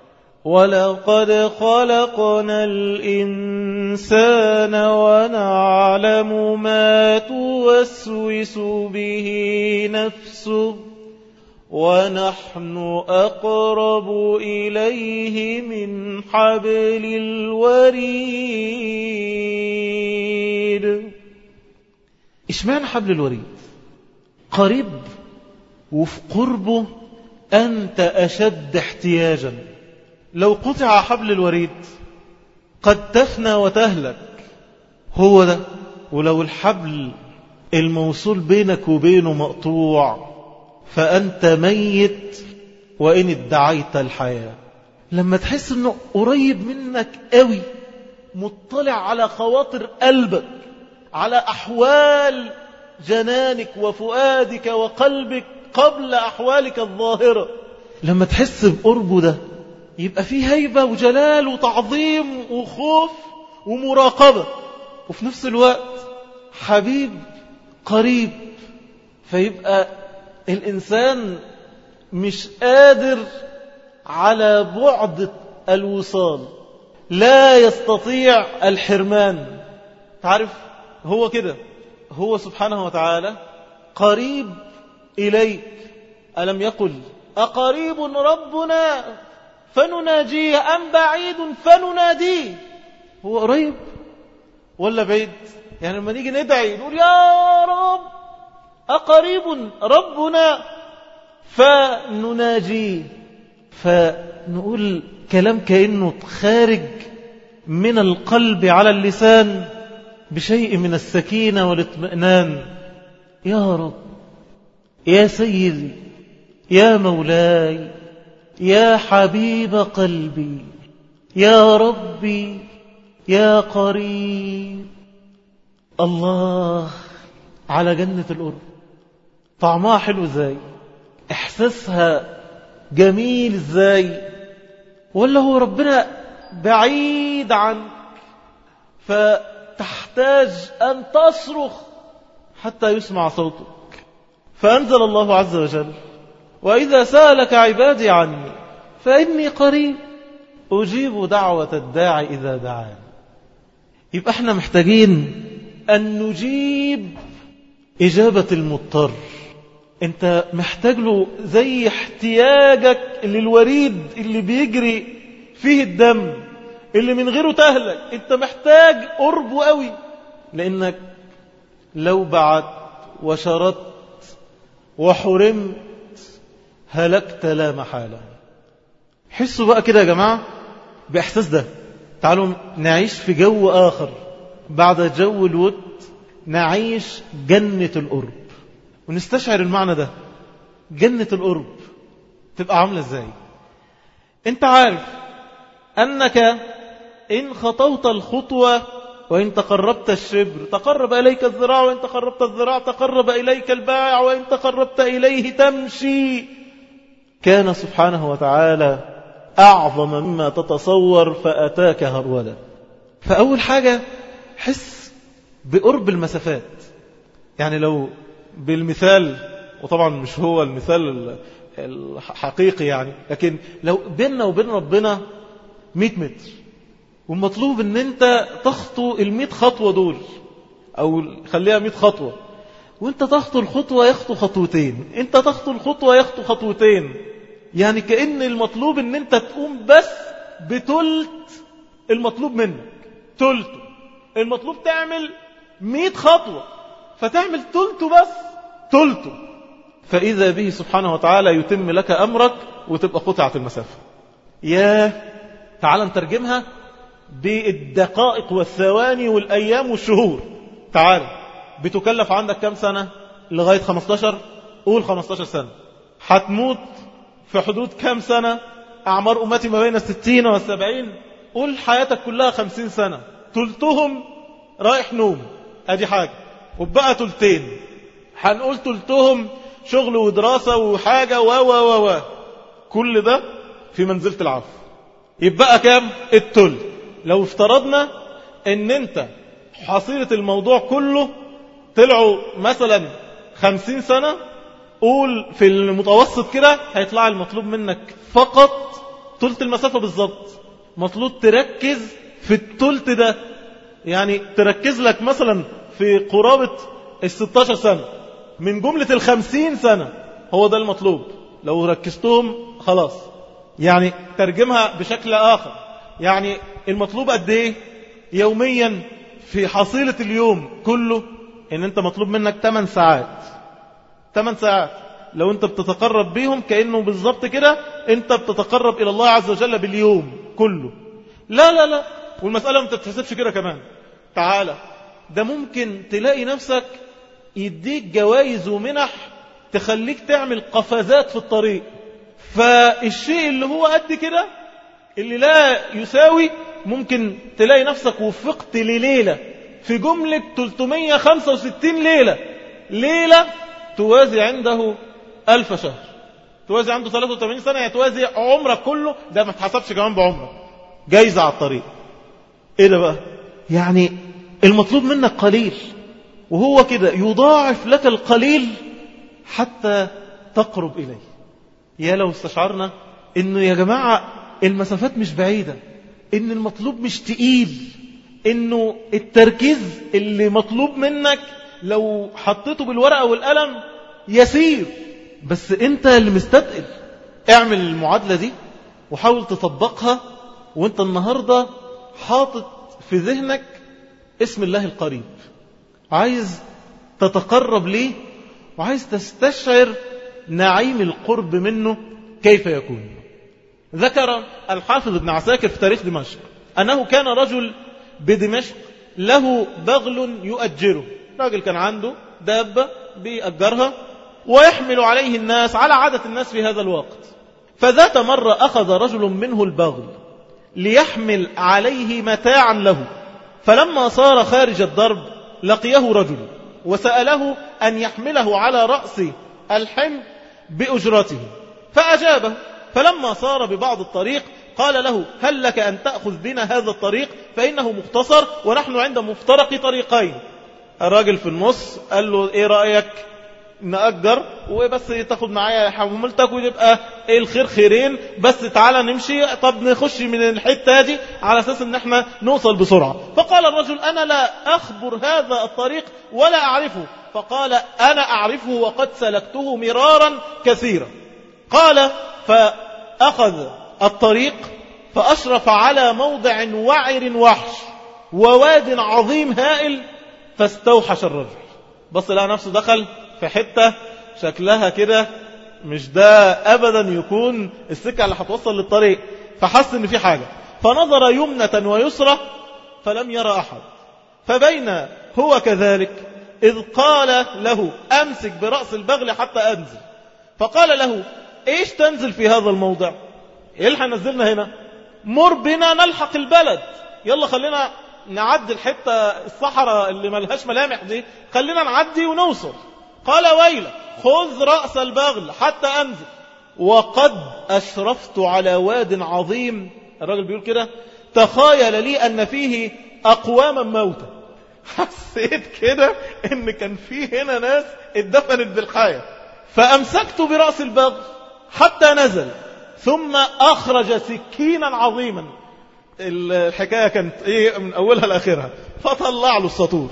ولقد خلقنا الإنسان ونعلم ما توسوس به نفسه ونحن أقرب إليه من حبل الوريد إشمعنى حبل الوريد قريب وفي قربه أنت أشد احتياجا لو قطع حبل الوريد قد تفنى وتهلك هو ده ولو الحبل الموصول بينك وبينه مقطوع فأنت ميت وإن ادعيت الحياة لما تحس أنه قريب منك قوي مطلع على خواطر قلبك على أحوال جنانك وفؤادك وقلبك قبل أحوالك الظاهرة لما تحس بقربه ده يبقى فيه هيبة وجلال وتعظيم وخوف ومراقبة وفي نفس الوقت حبيب قريب فيبقى الإنسان مش قادر على بعد الوصال لا يستطيع الحرمان تعرف هو كده هو سبحانه وتعالى قريب إليك ألم يقل أقريب ربنا فنناجيه أم بعيد فنناديه هو قريب ولا بعيد يعني لما نيجي ندعي نقول يا رب أقريب ربنا فنناجيه فنقول كلام كأنه خارج من القلب على اللسان بشيء من السكينة والاطمئنان يا رب يا سيدي يا مولاي يا حبيب قلبي يا ربي يا قريب الله على جنة القرب طعمها حلو ازاي احساسها جميل ازاي ولا هو ربنا بعيد عنك فتحتاج أن تصرخ حتى يسمع صوتك فأنزل الله عز وجل وإذا سألك عبادي عني فإني قريب أجيب دعوة الداعي إذا دعان يبقى احنا محتاجين أن نجيب إجابة المضطر انت محتاج له زي احتياجك للوريد اللي بيجري فيه الدم اللي من غيره تهلك انت محتاج قربه قوي لانك لو بعت وشردت وحرمت هلكت لا محالة حسوا بقى كده يا جماعة بإحساس ده تعالوا نعيش في جو آخر بعد جو الود نعيش جنة القرب ونستشعر المعنى ده جنة القرب تبقى عاملة ازاي انت عارف انك ان خطوت الخطوة وإن تقربت الشبر تقرب إليك الذراع وإن تقربت الذراع تقرب إليك الباع وإن تقربت إليه تمشي كان سبحانه وتعالى أعظم مما تتصور فأتاك هرولا فأول حاجة حس بقرب المسافات يعني لو بالمثال وطبعا مش هو المثال الحقيقي يعني لكن لو بيننا وبين ربنا 100 متر والمطلوب ان انت تخطو ال خطوة دول او خليها 100 خطوة وانت تخطو الخطوة يخطو خطوتين انت تخطو الخطوة يخطو خطوتين يعني كأن المطلوب ان انت تقوم بس بتلت المطلوب منك تلته المطلوب تعمل 100 خطوة فتعمل تلته بس تلته فإذا به سبحانه وتعالى يتم لك أمرك وتبقى قطعة المسافة يا تعال نترجمها بالدقائق والثواني والأيام والشهور تعال بتكلف عندك كم سنة لغاية 15 قول 15 سنة هتموت في حدود كم سنة أعمار أمتي ما بين الستين والسبعين قول حياتك كلها خمسين سنة تلتهم رايح نوم أدي حاجة وبقى تلتين هنقول تلتهم شغل ودراسة وحاجة و و و و كل ده في منزلة العفو يبقى كام التل لو افترضنا ان انت حصيلة الموضوع كله طلعوا مثلا خمسين سنة قول في المتوسط كده هيطلع المطلوب منك فقط تلت المسافة بالظبط مطلوب تركز في التلت ده يعني تركز لك مثلا في قرابة الستاشر سنة من جملة الخمسين سنة هو ده المطلوب لو ركزتهم خلاص يعني ترجمها بشكل آخر يعني المطلوب قد ايه يوميا في حصيلة اليوم كله ان انت مطلوب منك 8 ساعات 8 ساعات لو انت بتتقرب بيهم كأنه بالظبط كده انت بتتقرب الى الله عز وجل باليوم كله لا لا لا والمسألة ما تتحسبش كده كمان تعالى ده ممكن تلاقي نفسك يديك جوائز ومنح تخليك تعمل قفزات في الطريق فالشيء اللي هو قد كده اللي لا يساوي ممكن تلاقي نفسك وفقت لليلة في جملة 365 ليلة ليلة توازي عنده ألف شهر توازي عنده 83 سنة يتوازي عمرك كله ده ما تحسبش كمان بعمرك جايزة على الطريق ايه ده بقى يعني المطلوب منك قليل وهو كده يضاعف لك القليل حتى تقرب إليه يا لو استشعرنا انه يا جماعة المسافات مش بعيدة ان المطلوب مش تقيل انه التركيز اللي مطلوب منك لو حطيته بالورقة والقلم يسير بس انت اللي مستثقل اعمل المعادلة دي وحاول تطبقها وانت النهاردة حاطط في ذهنك اسم الله القريب عايز تتقرب ليه وعايز تستشعر نعيم القرب منه كيف يكون ذكر الحافظ ابن عساكر في تاريخ دمشق أنه كان رجل بدمشق له بغل يؤجره راجل كان عنده دابة بيأجرها ويحمل عليه الناس على عادة الناس في هذا الوقت فذات مرة أخذ رجل منه البغل ليحمل عليه متاعا له فلما صار خارج الضرب لقيه رجل وسأله أن يحمله على رأس الحمل بأجرته فأجابه فلما صار ببعض الطريق قال له هل لك أن تأخذ بنا هذا الطريق فإنه مختصر ونحن عند مفترق طريقين الراجل في النص قال له ايه رأيك نأجر وبس تاخد معايا حمولتك ويبقى ايه الخير خيرين بس تعالى نمشي طب نخش من الحتة دي على اساس ان احنا نوصل بسرعة فقال الرجل انا لا اخبر هذا الطريق ولا اعرفه فقال انا اعرفه وقد سلكته مرارا كثيرا قال فاخذ الطريق فاشرف على موضع وعر وحش وواد عظيم هائل فاستوحش الرجل بص لقى نفسه دخل في حتة شكلها كده مش ده أبدا يكون السكة اللي هتوصل للطريق فحس ان في حاجة فنظر يمنة ويسرى فلم يرى أحد فبين هو كذلك إذ قال له أمسك برأس البغل حتى أنزل فقال له إيش تنزل في هذا الموضع إيه اللي هنزلنا هنا مر بنا نلحق البلد يلا خلينا نعدي الحتة الصحراء اللي ملهاش ملامح دي خلينا نعدي ونوصل قال ويلك خذ رأس البغل حتى أنزل وقد أشرفت على واد عظيم الراجل بيقول كده تخيل لي أن فيه أقواما موتى حسيت كده ان كان في هنا ناس اتدفنت بالحياة فأمسكت برأس البغل حتى نزل ثم أخرج سكينا عظيما الحكاية كانت ايه من أولها لآخرها فطلع له السطور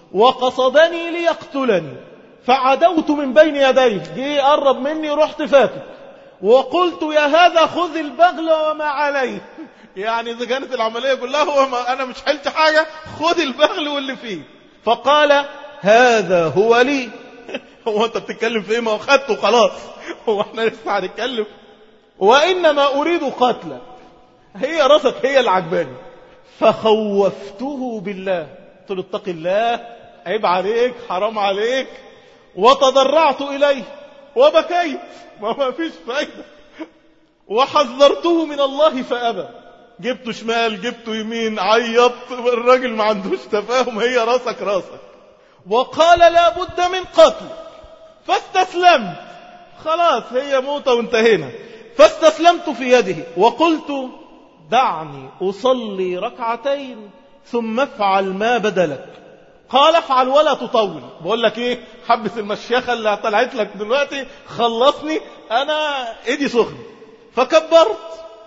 وقصدني ليقتلني فعدوت من بين يديه جه قرب مني رحت فاتك وقلت يا هذا خذ البغل وما عليه يعني إذا كانت العملية كلها هو ما أنا مش حلت حاجة خذ البغل واللي فيه فقال هذا هو لي هو أنت بتتكلم في إيه ما أخذته خلاص هو احنا لسه هنتكلم وإنما أريد قتلك هي راسك هي اللي عجباني فخوفته بالله قلت له اتق الله عيب عليك حرام عليك وتضرعت إليه وبكيت ما فيش فايدة وحذرته من الله فأبى جبته شمال جبته يمين عيط الراجل ما عندوش تفاهم هي راسك راسك وقال لا بد من قتل فاستسلمت خلاص هي موتة وانتهينا فاستسلمت في يده وقلت دعني أصلي ركعتين ثم افعل ما بدلك قال افعل ولا تطول بقول لك ايه حبة المشيخة اللي طلعت لك دلوقتي خلصني انا ايدي سخنة فكبرت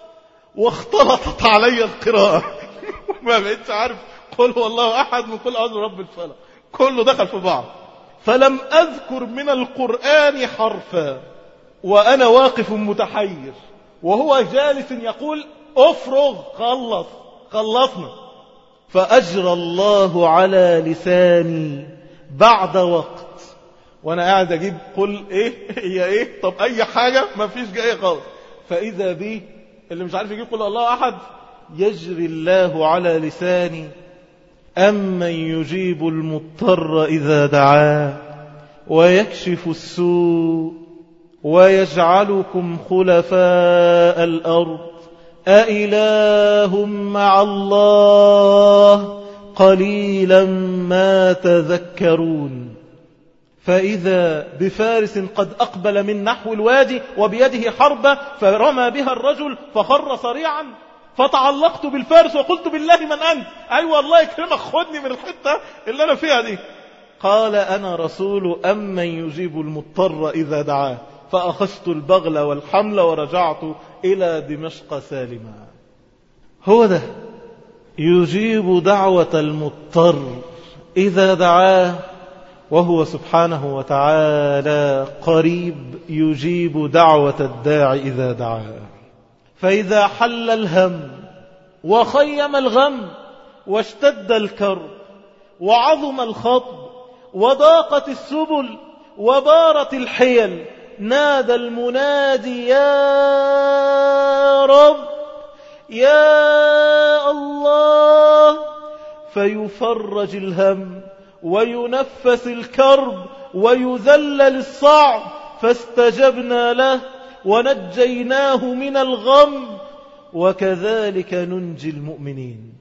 واختلطت علي القراءة ما بقيتش عارف قل هو الله احد من كل اعوذ برب الفلق كله دخل في بعض فلم اذكر من القرآن حرفا وانا واقف متحير وهو جالس يقول افرغ خلص خلصنا فأجرى الله على لساني بعد وقت وانا قاعد اجيب قل ايه هي ايه طب اي حاجة ما فيش جاية خالص فاذا بي اللي مش عارف يجيب قل الله احد يجري الله على لساني أمن يجيب المضطر إذا دعاه ويكشف السوء ويجعلكم خلفاء الأرض أإله مع الله قليلا ما تذكرون فإذا بفارس قد أقبل من نحو الوادي وبيده حربة فرمى بها الرجل فخر صريعا فتعلقت بالفارس وقلت بالله من أنت أيوة الله يكرمك خدني من الحتة اللي أنا فيها دي قال أنا رسول أمن يجيب المضطر إذا دعاه فأخذت البغل والحمل ورجعت إلى دمشق سالما هو ده يجيب دعوة المضطر إذا دعاه وهو سبحانه وتعالى قريب يجيب دعوة الداع إذا دعاه فإذا حل الهم وخيم الغم واشتد الكرب وعظم الخطب وضاقت السبل وبارت الحيل نادى المنادي يا رب يا الله فيفرج الهم وينفس الكرب ويذلل الصعب فاستجبنا له ونجيناه من الغم وكذلك ننجي المؤمنين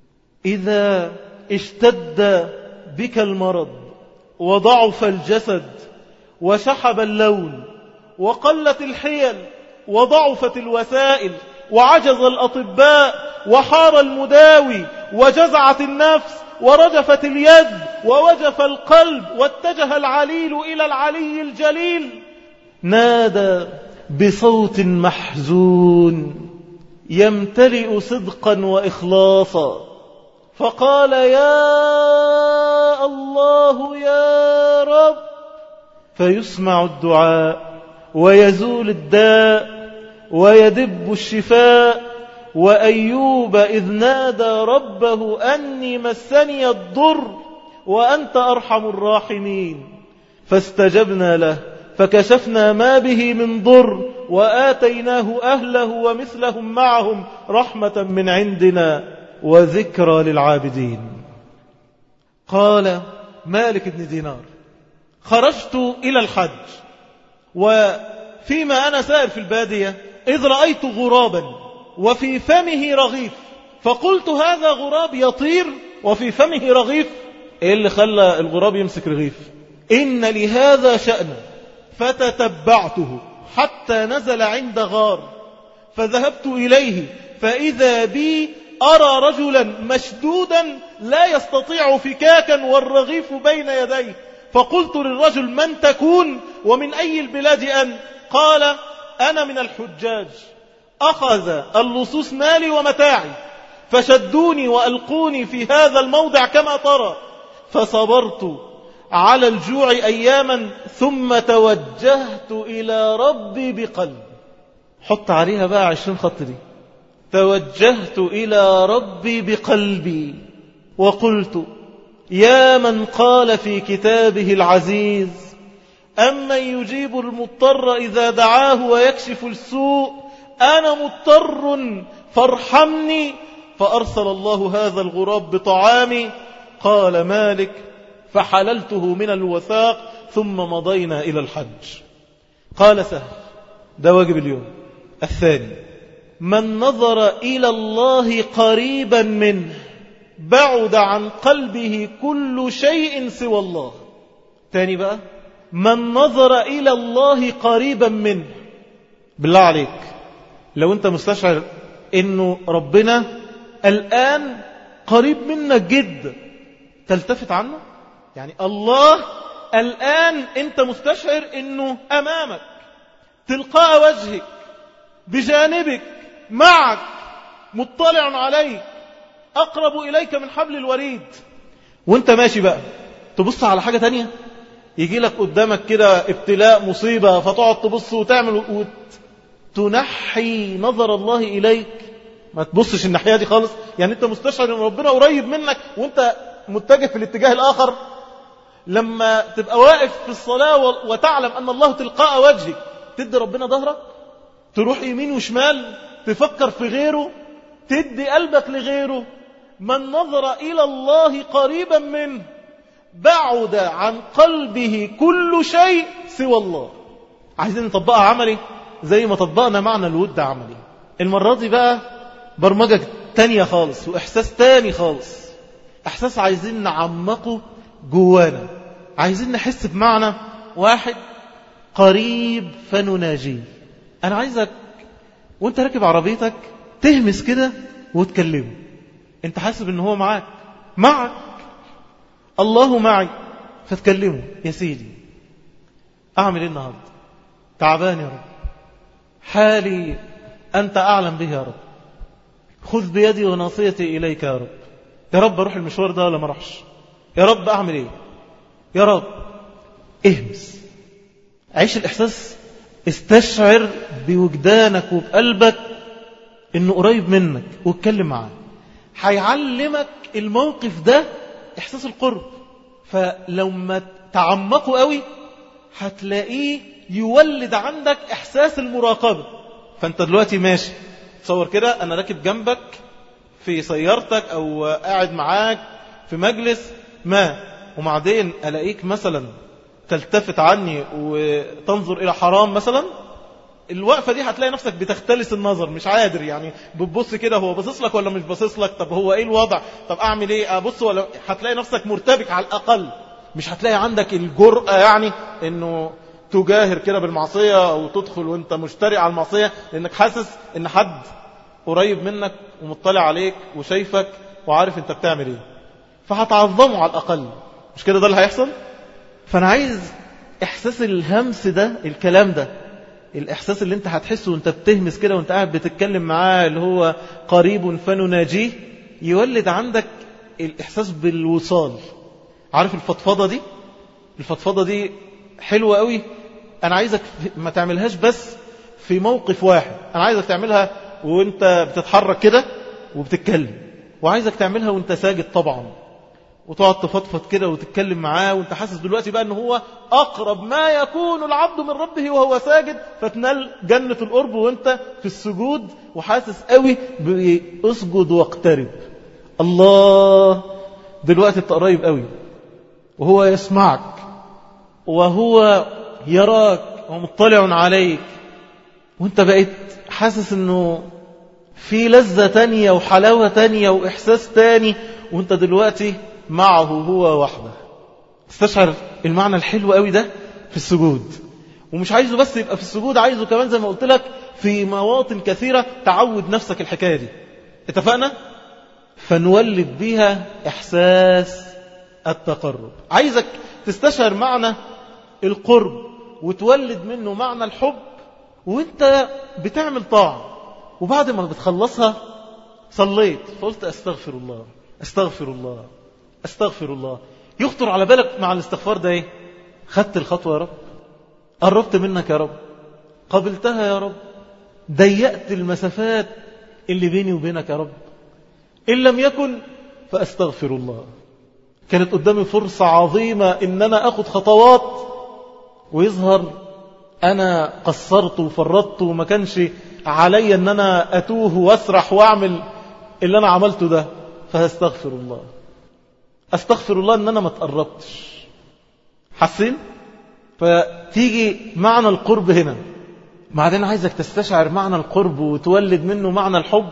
إذا اشتد بك المرض وضعف الجسد وشحب اللون وقلت الحيل وضعفت الوسائل وعجز الأطباء وحار المداوي وجزعت النفس ورجفت اليد ووجف القلب واتجه العليل إلى العلي الجليل نادى بصوت محزون يمتلئ صدقا وإخلاصا فقال يا الله يا رب فيسمع الدعاء ويزول الداء ويدب الشفاء وأيوب إذ نادى ربه أني مسني الضر وأنت أرحم الراحمين فاستجبنا له فكشفنا ما به من ضر وآتيناه أهله ومثلهم معهم رحمة من عندنا وذكرى للعابدين قال مالك بن دينار خرجت إلى الحج وفيما أنا سائر في البادية إذ رأيت غرابا وفي فمه رغيف فقلت هذا غراب يطير وفي فمه رغيف إيه اللي خلى الغراب يمسك رغيف إن لهذا شأنا فتتبعته حتى نزل عند غار فذهبت إليه فإذا بي أرى رجلا مشدودا لا يستطيع فكاكا والرغيف بين يديه فقلت للرجل من تكون ومن أي البلاد أنت قال أنا من الحجاج أخذ اللصوص مالي ومتاعي فشدوني وألقوني في هذا الموضع كما ترى فصبرت على الجوع أياما ثم توجهت إلى ربي بقلب حط عليها بقى عشرين خط دي توجهت إلى ربي بقلبي وقلت يا من قال في كتابه العزيز أمن يجيب المضطر إذا دعاه ويكشف السوء أنا مضطر فارحمني فأرسل الله هذا الغراب بطعامي قال مالك فحللته من الوثاق ثم مضينا إلى الحج قال سهل ده واجب اليوم الثاني من نظر إلى الله قريبا منه بعد عن قلبه كل شيء سوى الله تاني بقى من نظر إلى الله قريبا منه بالله عليك لو أنت مستشعر أنه ربنا الآن قريب منك جدا تلتفت عنه يعني الله الآن أنت مستشعر أنه أمامك تلقاء وجهك بجانبك معك مطلع عليك أقرب إليك من حبل الوريد وانت ماشي بقى تبص على حاجة تانية يجي لك قدامك كده ابتلاء مصيبة فتقعد تبص وتعمل وتنحي نظر الله إليك ما تبصش الناحية دي خالص يعني انت مستشعر ان ربنا قريب منك وانت متجه في الاتجاه الآخر لما تبقى واقف في الصلاة وتعلم أن الله تلقاء وجهك تدي ربنا ظهرك تروح يمين وشمال تفكر في غيره تدي قلبك لغيره من نظر إلى الله قريبا منه بعد عن قلبه كل شيء سوى الله عايزين نطبقها عملي زي ما طبقنا معنى الود عملي المرة دي بقى برمجة تانية خالص وإحساس تاني خالص إحساس عايزين نعمقه جوانا عايزين نحس بمعنى واحد قريب فنناجيه أنا عايزك وانت راكب عربيتك تهمس كده وتكلمه انت حاسب ان هو معاك معك الله معي فتكلمه يا سيدي اعمل ايه النهارده تعبان يا رب حالي انت اعلم به يا رب خذ بيدي وناصيتي اليك يا رب يا رب اروح المشوار ده ولا ما اروحش يا رب اعمل ايه يا رب اهمس عيش الإحساس استشعر بوجدانك وبقلبك انه قريب منك واتكلم معاه هيعلمك الموقف ده احساس القرب فلو ما تعمقوا قوي هتلاقيه يولد عندك احساس المراقبة فانت دلوقتي ماشي تصور كده انا راكب جنبك في سيارتك او قاعد معاك في مجلس ما وبعدين الاقيك مثلا تلتفت عني وتنظر الى حرام مثلا الوقفة دي هتلاقي نفسك بتختلس النظر مش عادر يعني بتبص كده هو باصص لك ولا مش باصص لك طب هو ايه الوضع طب اعمل ايه ابص ولا هتلاقي نفسك مرتبك على الاقل مش هتلاقي عندك الجرأة يعني انه تجاهر كده بالمعصية او تدخل وانت مشتري على المعصية لانك حاسس ان حد قريب منك ومطلع عليك وشايفك وعارف انت بتعمل ايه فهتعظمه على الاقل مش كده ده اللي هيحصل فانا عايز احساس الهمس ده الكلام ده الإحساس اللي انت هتحسه وانت بتهمس كده وانت قاعد بتتكلم معاه اللي هو قريب فنناجيه يولد عندك الإحساس بالوصال عارف الفضفضة دي الفضفضة دي حلوة قوي أنا عايزك ما تعملهاش بس في موقف واحد أنا عايزك تعملها وانت بتتحرك كده وبتتكلم وعايزك تعملها وانت ساجد طبعا وتقعد تفضفض كده وتتكلم معاه وانت حاسس دلوقتي بقى ان هو اقرب ما يكون العبد من ربه وهو ساجد فتنال جنة القرب وانت في السجود وحاسس قوي باسجد واقترب الله دلوقتي انت قريب قوي وهو يسمعك وهو يراك ومطلع عليك وانت بقيت حاسس انه في لذة تانية وحلاوة تانية واحساس تاني وانت دلوقتي معه هو وحده استشعر المعنى الحلو قوي ده في السجود ومش عايزه بس يبقى في السجود عايزه كمان زي ما قلت لك في مواطن كثيرة تعود نفسك الحكاية دي اتفقنا فنولد بيها إحساس التقرب عايزك تستشعر معنى القرب وتولد منه معنى الحب وانت بتعمل طاعة وبعد ما بتخلصها صليت فقلت استغفر الله استغفر الله استغفر الله يخطر على بالك مع الاستغفار ده ايه خدت الخطوة يا رب قربت منك يا رب قبلتها يا رب ضيقت المسافات اللي بيني وبينك يا رب إن لم يكن فأستغفر الله كانت قدامي فرصة عظيمة إن أنا أخذ خطوات ويظهر أنا قصرت وفرطت وما كانش علي أن أنا أتوه وأسرح وأعمل اللي أنا عملته ده فهستغفر الله أستغفر الله أن أنا ما تقربتش حسين فتيجي معنى القرب هنا بعدين عايزك تستشعر معنى القرب وتولد منه معنى الحب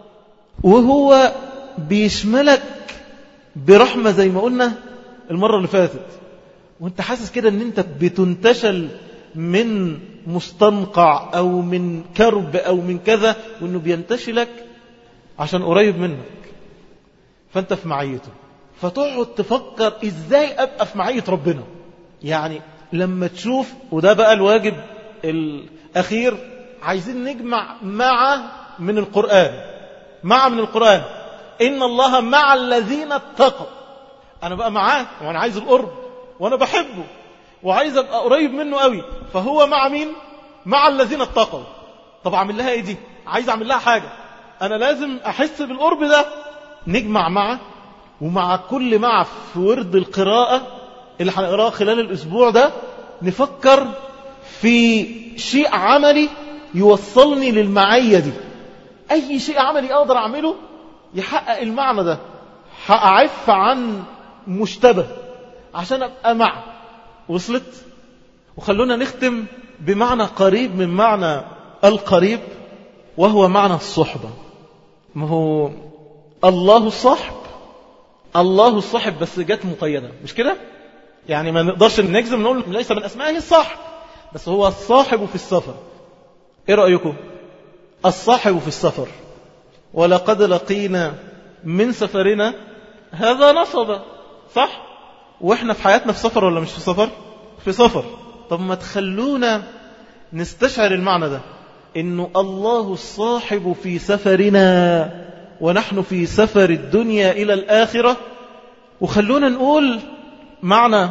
وهو بيشملك برحمة زي ما قلنا المرة اللي فاتت وانت حاسس كده ان انت بتنتشل من مستنقع او من كرب او من كذا وانه بينتشلك عشان قريب منك فانت في معيته فتقعد تفكر ازاي ابقى في معية ربنا يعني لما تشوف وده بقى الواجب الاخير عايزين نجمع مع من القرآن مع من القرآن ان الله مع الذين اتقوا انا بقى معاه وانا عايز القرب وانا بحبه وعايز ابقى قريب منه قوي فهو مع مين مع الذين اتقوا طب اعمل لها ايه دي عايز اعمل لها حاجة انا لازم احس بالقرب ده نجمع معه ومع كل مع في ورد القراءة اللي هنقراه خلال الاسبوع ده نفكر في شيء عملي يوصلني للمعية دي اي شيء عملي اقدر اعمله يحقق المعنى ده هأعف عن مشتبه عشان ابقى مع وصلت وخلونا نختم بمعنى قريب من معنى القريب وهو معنى الصحبة ما هو الله الصاحب الله الصاحب بس جت مقيدة مش كده يعني ما نقدرش نجزم نقول ليس من أسمائه الصاحب بس هو الصاحب في السفر ايه رأيكم الصاحب في السفر ولقد لقينا من سفرنا هذا نصب صح واحنا في حياتنا في سفر ولا مش في سفر في سفر طب ما تخلونا نستشعر المعنى ده انه الله الصاحب في سفرنا ونحن في سفر الدنيا الى الاخرة وخلونا نقول معنى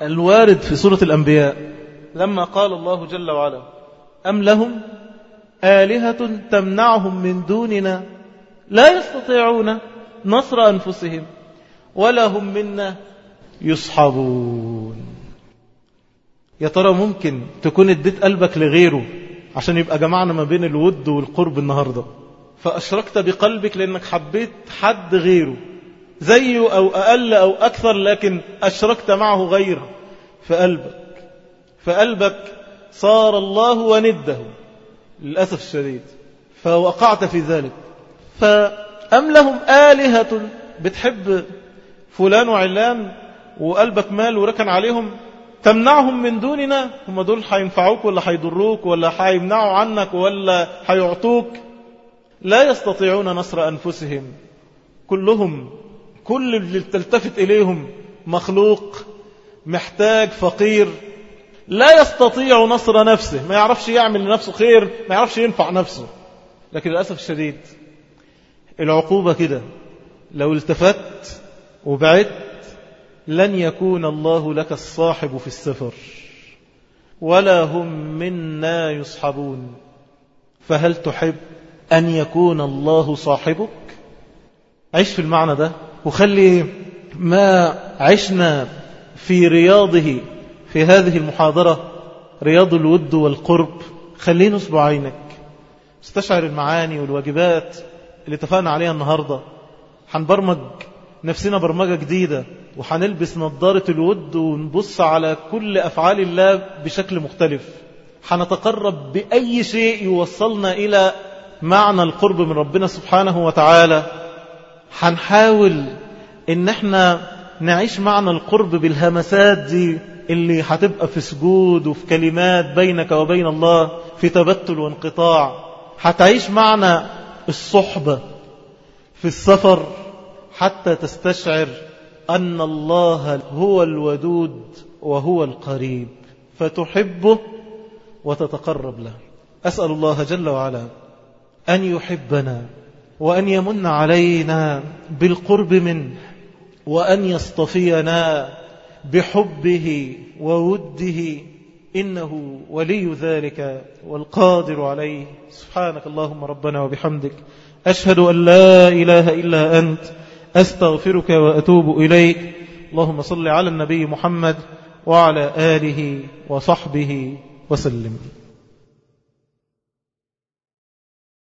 الوارد في سورة الأنبياء لما قال الله جل وعلا أم لهم آلهة تمنعهم من دوننا لا يستطيعون نصر أنفسهم ولا هم منا يصحبون يا ترى ممكن تكون اديت قلبك لغيره عشان يبقى جمعنا ما بين الود والقرب النهاردة فأشركت بقلبك لأنك حبيت حد غيره زيه أو أقل أو أكثر لكن أشركت معه غيره في قلبك فقلبك صار الله ونده للأسف الشديد فوقعت في ذلك فأم لهم آلهة بتحب فلان وعلان وقلبك مال وركن عليهم تمنعهم من دوننا هم دول هينفعوك ولا هيضروك ولا هيمنعوا عنك ولا هيعطوك لا يستطيعون نصر أنفسهم كلهم كل اللي تلتفت إليهم مخلوق محتاج فقير لا يستطيع نصر نفسه ما يعرفش يعمل لنفسه خير ما يعرفش ينفع نفسه لكن للأسف الشديد العقوبة كده لو التفت وبعدت لن يكون الله لك الصاحب في السفر ولا هم منا يصحبون فهل تحب أن يكون الله صاحبك عيش في المعنى ده وخلي ما عشنا في رياضه في هذه المحاضرة رياض الود والقرب خليه نصب عينك استشعر المعاني والواجبات اللي اتفقنا عليها النهاردة هنبرمج نفسنا برمجة جديدة وهنلبس نظارة الود ونبص على كل أفعال الله بشكل مختلف هنتقرب بأي شيء يوصلنا إلى معنى القرب من ربنا سبحانه وتعالى هنحاول ان احنا نعيش معنى القرب بالهمسات دي اللي هتبقى في سجود وفي كلمات بينك وبين الله في تبتل وانقطاع هتعيش معنى الصحبة في السفر حتى تستشعر أن الله هو الودود وهو القريب فتحبه وتتقرب له أسأل الله جل وعلا أن يحبنا وأن يمن علينا بالقرب منه وأن يصطفينا بحبه ووده إنه ولي ذلك والقادر عليه سبحانك اللهم ربنا وبحمدك أشهد أن لا إله إلا أنت أستغفرك وأتوب إليك اللهم صل على النبي محمد وعلى آله وصحبه وسلم